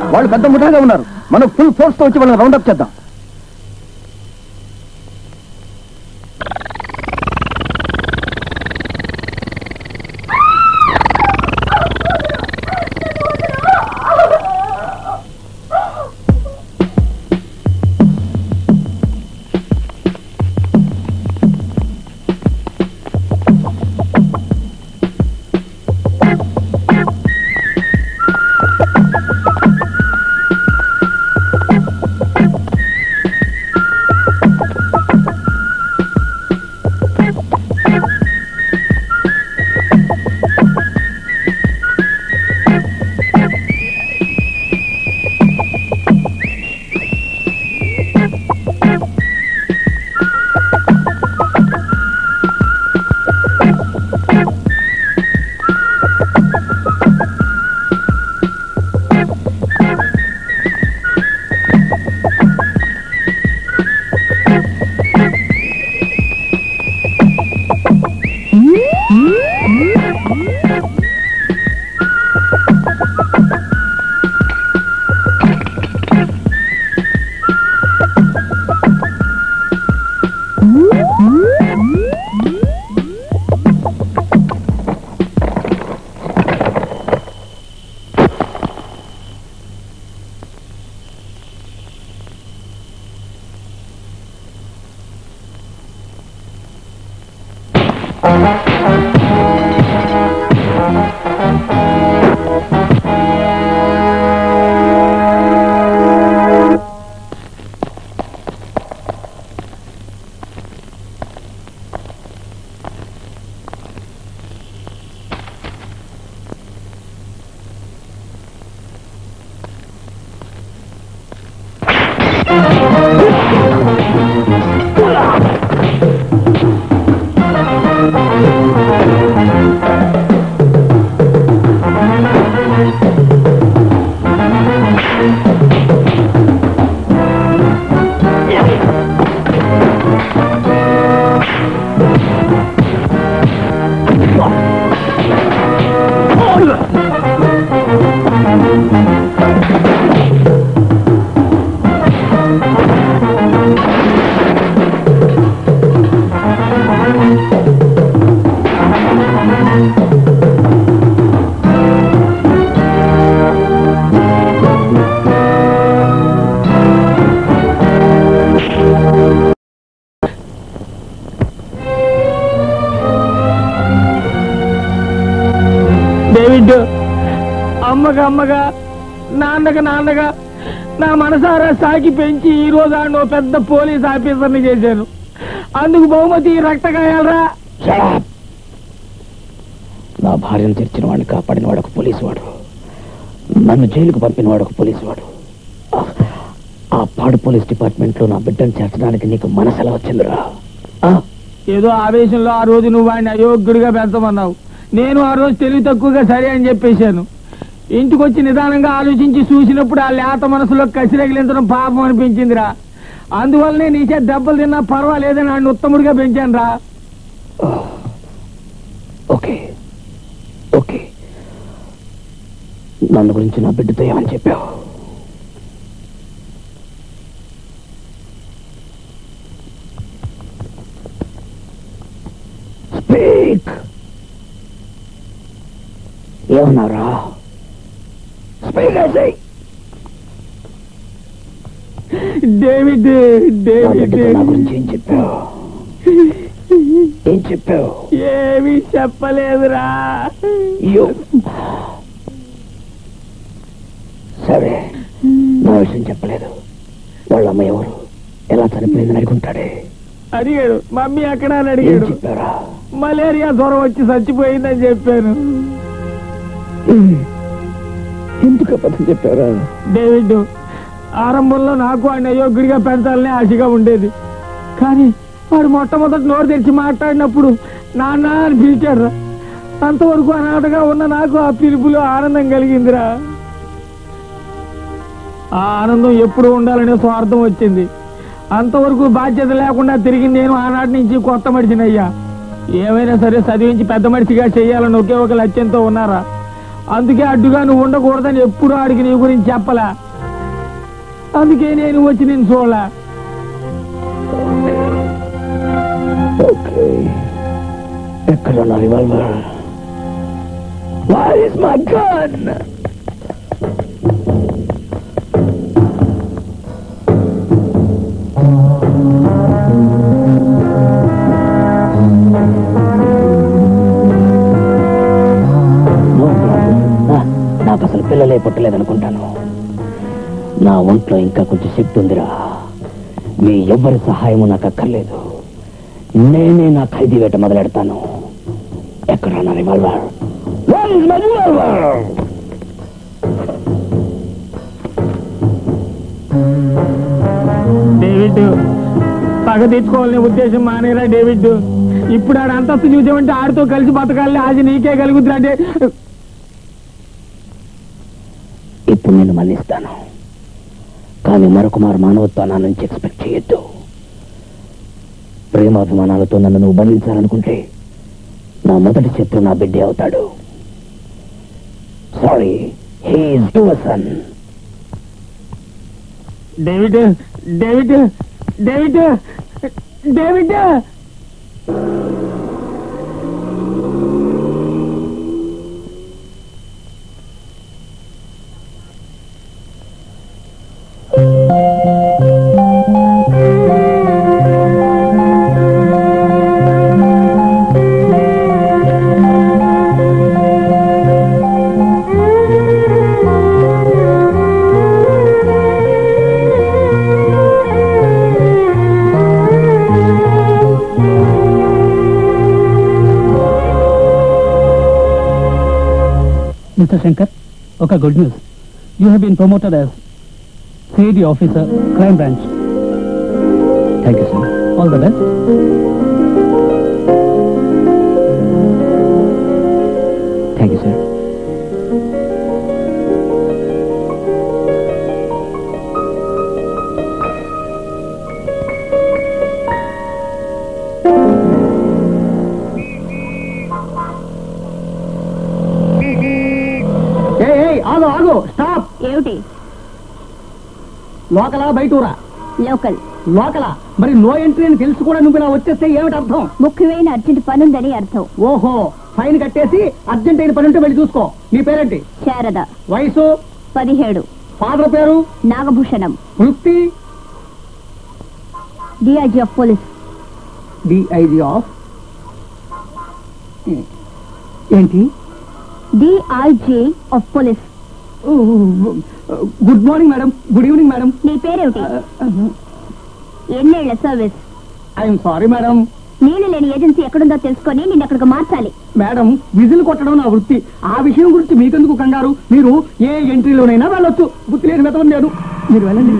వాళ్ళు పెద్ద ముఠాగా ఉన్నారు మనం ఫుల్ ఫోర్స్ తో వచ్చి వాళ్ళని రౌండప్ చేద్దాం డేవిడ్ అమ్మగా అమ్మగా నాన్నగా నాన్నగా నా మనసారా సాకి పెంచి ఈ రోజు ఆడిని ఓ పెద్ద పోలీస్ ఆఫీసర్ని చేశాను అందుకు బహుమతి ఈ రక్తగాయాలరా నా భార్యను తెరిచిన వాడిని కాపాడిన వాడు ఒక పోలీసు వాడు నన్ను జైలుకు పంపిన వాడు ఒక పోలీసు వాడు ఆ- ఆ పాడు పోలీస్ డిపార్ట్మెంట్ లో నా బిడ్డను చేర్చడానికి నీకు మనసు ఎలా వచ్చిందిరా ఆ? ఏదో ఆవేశంలో ఆ రోజు నువ్వు వాడిని అయోగ్యుడిగా పెంచమన్నావు నేను ఆ రోజు తెలివి తక్కువగా సరే అని చెప్పేశాను ఇంటికి వచ్చి నిదానంగా ఆలోచించి చూసినప్పుడు ఆ లేత మనసులో కసిరగిలించడం పాపం అనిపించిందిరా అందువల్లనే నీ చేత దెబ్బలు తిన్నా పర్వాలేదని ఆయన ఉత్తముడిగా పెంచాను రా ఓకే ఓకే నన్ను గురించి నా బిడ్డతో ఏమని చెప్పావు స్పీక్ ఏమన్నారా స్పీక్ అయితే డేవిడ్ నా బిడ్డతో డేవిడ్ నా గురించి ఏం చెప్పావు ఏం చెప్పావు ఏమీ చెప్పలేదురా అయ్యో సరే నా విషయం చెప్పలేదు వాళ్ళ అమ్మ ఎవరు ఎలా చనిపోయిందని అడుగుంటాడే అడిగాడు మమ్మీ ఎక్కడ అని ఏం అడిగాడు చెప్పారా మలేరియా జ్వరం వచ్చి చచ్చిపోయిందని చెప్పాను ఎందుకు అబద్ధం చెప్పారా డేవిడ్ ఆరంభంలో నాకు ఆయన అయోగ్యుడిగా పెంచాలని ఆశగా ఉండేది కానీ వాడు మొట్టమొదటి నోరు తెరిచి మాట్లాడినప్పుడు నాన్న అని పిలిచాడు అంతవరకు అనాథగా ఉన్న నాకు ఆ పిలుపులో ఆనందం కలిగిందిరా ఆ ఆనందం ఎప్పుడు ఉండాలనే స్వార్థం వచ్చింది అంతవరకు బాధ్యత లేకుండా తిరిగి నేను ఆనాటి నుంచి కొత్త మనిషినయ్యా ఏమైనా సరే చదివించి పెద్ద మనిషిగా చేయాలని ఒకే ఒక లక్ష్యంతో ఉన్నారా అందుకే అడ్డుగా నువ్వు ఉండకూడదని ఎప్పుడు ఆడికి నీ గురించి చెప్పలా అందుకే నేను వచ్చి నేను చూడలా ఓకే ఎక్కడ నా revolver Where is my gun? No problem. నా- నాకు అసలు పిల్లలే పుట్టలేదనుకుంటాను నా ఒంట్లో ఇంకా కొంచెం శక్తి ఉందిరా మీ ఎవ్వరి సహాయము నాకు అక్కర్లేదు నేనే నా ఖైదీ వేట మొదలెడతాను ఎక్కడ నా revolver Where is my revolver? David పగ తెచ్చుకోవాలనే ఉద్దేశం మానేరా డేవిడ్ ఇప్పుడు ఆడ అంతస్తు చూసామంటే ఆడితో కలిసి బతకాలని ఆశ నీకే కలుగుతుంది అంటే ఇప్పుడు నేను మన్నిస్తాను కానీ మరొక మారు మానవత్వం నా నుంచి ఎక్స్పెక్ట్ చేయొద్దు ప్రేమాభిమానాలతో నన్ను నువ్వు బంధించాలనుకుంటే నా మొదటి శత్రు నా బిడ్డే అవుతాడు sorry he's your son David David David David mister Shankar ఒక good news you have been promoted as CID officer crime branch thank you sir all the best thank you sir ఏయ్, ఏయ్, ఆగు ఆగు స్టాప్ ఏమిటి లోకలా బయటూరా లోకల్ లోకల మరి no entry అని తెలుసు కూడా నువ్వు ఇలా వచ్చేస్తే ఏమిటి అర్థం ముఖ్యమైన అర్జెంట్ పనుందని అర్థం ఓహో ఫైన్ కట్టేసి అర్జెంట్ అయిన పని ఉంటే వెళ్ళి చూసుకో నీ పేరేంటి శారద వయసు పదిహేడు ఫాదర్ పేరు నాగభూషణం వృత్తి DIG of police DIG of ఏంటి DIG of police good morning madam good evening madam నీ పేరేమిటి ఎన్నేళ్ల సర్వీస్ ఐఎమ్ సారీ మేడం నీళ్లు లేని ఏజెన్సీ ఎక్కడుందో తెలుసుకొని నిన్ను అక్కడికి మార్చాలి మేడం విజిల్ కొట్టడం నా వృత్తి ఆ విషయం గురించి మీకెందుకు కంగారు మీరు ఏ ఎంట్రీలోనైనా వెళ్ళొచ్చు బుద్ధి లేని వెతవని నేను మీరు వెళ్ళండి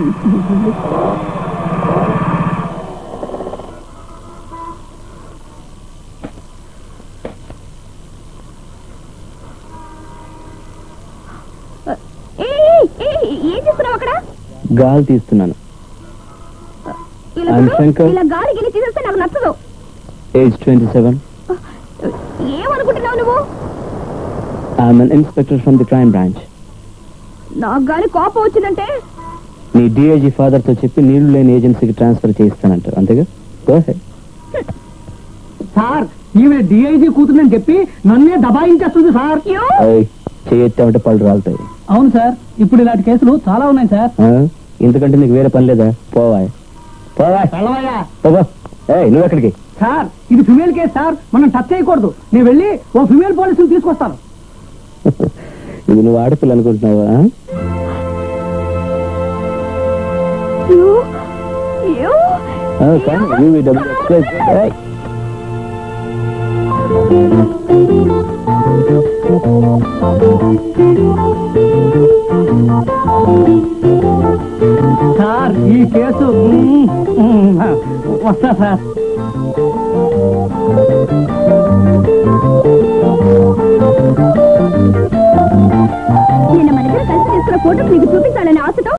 ఏయ్, ఏయ్, ఏయ్, ఏం చేస్తున్నావు అక్కడ గాలి తీస్తున్నాను ఇలా I'm చూడు, Shankar. ఇలా గాలి గిలి తీసేస్తే నాకు నచ్చదు ఏజ్ ట్వంటీ సెవెన్ ఏమనుకుంటున్నావు నువ్వు I'm an inspector from the crime branch నాకు గాలి కోపం వచ్చిందంటే నీ డిఐజీ ఫాదర్ తో చెప్పి నీళ్లు లేని ఏజెన్సీకి ట్రాన్స్ఫర్ చేయిస్తానంటారు అంతేగా గో హెడ్ సార్ ఈమె డిఐజీ కూతుందని చెప్పి నన్నే దబాయించేస్తుంది సార్ చేయెత్తామంటే పళ్ళు రాలుతాయి అవును సార్ ఇప్పుడు ఇలాంటి కేసులు చాలా ఉన్నాయి సార్ ఆ? ఇంతకంటే నీకు వేరే పని లేదా పోవా పోవా వెళ్ళవయ్యా పోవా ఏయ్ నువ్వు ఎక్కడికి సార్ ఇది ఫిమేల్ కేసు సార్ మనం టచ్ చేయకూడదు నేను వెళ్ళి ఓ ఫిమేల్ పోలీసుని తీసుకొస్తాను ఇది నువ్వు ఆడపిల్ల అనుకుంటున్నావా యూ, యూ, ఆ, కానీ UV డబుల్ ఎక్స్ప్రెస్ ఏయ్. సార్ ఈ కేసు మ్మ్, మ్మ్, వస్తా సార్